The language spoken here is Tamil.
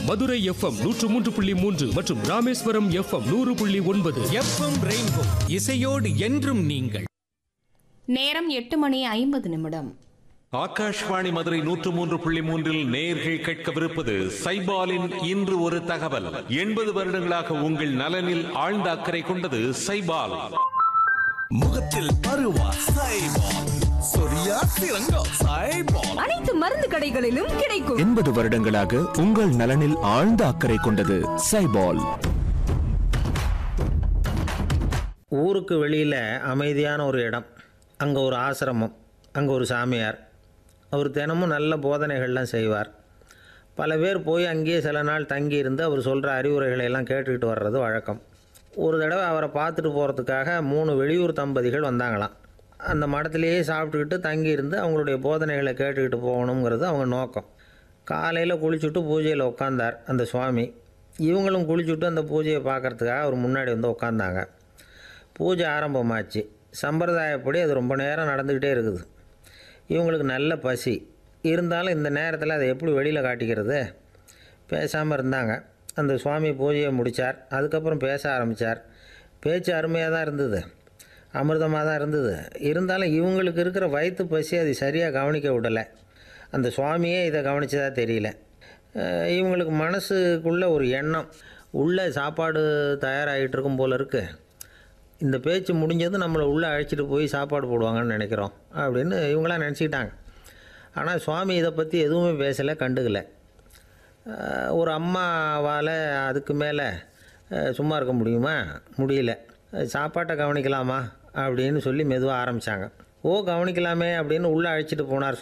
மதுரை எஃப்எம் நூற்று மூன்று புள்ளி மூன்று மற்றும் ராமேஸ்வரம் எஃப்எம் நூறு புள்ளி ஒன்பது எஃப்எம் ரெயின்போ இசையோடு என்றும் நீங்கள் நேரம் எட்டு மணி ஐம்பது நிமிடம் ஆகாஷ்வாணி மதுரை நூற்று மூன்று புள்ளி மூன்றில் நேர்கள் கேட்கவிருப்பது சைபாலின் இன்று ஒரு தகவல் எண்பது வருடங்களாக உங்கள் நலனில் ஆழ்ந்த அக்கறை கொண்டது சைபால் முகத்தில் பருவா சைபால் சொரியா சிறங்கா சைபால் அனைத்து மருந்து கடைகளிலும் கிடைக்கும் எண்பது வருடங்களாக உங்கள் நலனில் ஆழ்ந்த அக்கறை கொண்டது சைபால் ஊருக்கு வெளியில் அமைதியான ஒரு இடம் அங்கே ஒரு ஆசிரமம் அங்கே ஒரு சாமியார் அவர் தினமும் நல்ல போதனைகள்லாம் செய்வார் பல பேர் போய் அங்கேயே சில நாள் தங்கி இருந்து அவர் சொல்கிற அறிவுரைகளை எல்லாம் கேட்டுக்கிட்டு வர்றது வழக்கம் ஒரு தடவை அவரை பார்த்துட்டு போகிறதுக்காக மூணு வெளியூர் தம்பதிகள் வந்தாங்களாம் அந்த மடத்திலேயே சாப்பிட்டுக்கிட்டு தங்கி இருந்து அவங்களுடைய போதனைகளை கேட்டுக்கிட்டு போகணுங்கிறது அவங்க நோக்கம் காலையில் குளிச்சுட்டு பூஜையில் உட்காந்தார் அந்த சுவாமி இவங்களும் குளிச்சுட்டு அந்த பூஜையை பார்க்கறதுக்காக அவர் முன்னாடி வந்து உட்காந்தாங்க பூஜை ஆரம்பமாச்சு சம்பிரதாயப்படி அது ரொம்ப நேரம் நடந்துக்கிட்டே இருக்குது இவங்களுக்கு நல்ல பசி இருந்தாலும் இந்த நேரத்தில் அதை எப்படி வெளியில் காட்டிக்கிறது பேசாமல் இருந்தாங்க அந்த சுவாமி பூஜையை முடித்தார் அதுக்கப்புறம் பேச ஆரம்பித்தார் பேச்சு அருமையாக தான் இருந்தது அமிர்தமாக தான் இருந்தது இருந்தாலும் இவங்களுக்கு இருக்கிற வயிற்று பசி அது சரியாக கவனிக்க விடலை அந்த சுவாமியே இதை கவனிச்சதா தெரியல அஹ் இவங்களுக்கு மனசுக்குள்ள ஒரு எண்ணம் உள்ளே சாப்பாடு தயாராகிட்டு இருக்கும் போல இருக்குது இந்த பேச்சு முடிஞ்சதும் நம்மளை உள்ளே அழைச்சிட்டு போய் சாப்பாடு போடுவாங்கன்னு நினைக்கிறோம் அப்படின்னு இவங்களாம் நினச்சிக்கிட்டாங்க ஆனால் சுவாமி இதை பற்றி எதுவுமே பேசலை கண்டுக்கலை அஹ் ஒரு அம்மாவால் அதுக்கு மேலே அஹ் சும்மா இருக்க முடியுமா முடியல அஹ் சாப்பாட்டை கவனிக்கலாமா அப்படின்னு சொல்லி மெதுவாக ஆரம்பித்தாங்க ஓ கவனிக்கலாமே அப்படின்னு உள்ளே அழைச்சிட்டு போனார்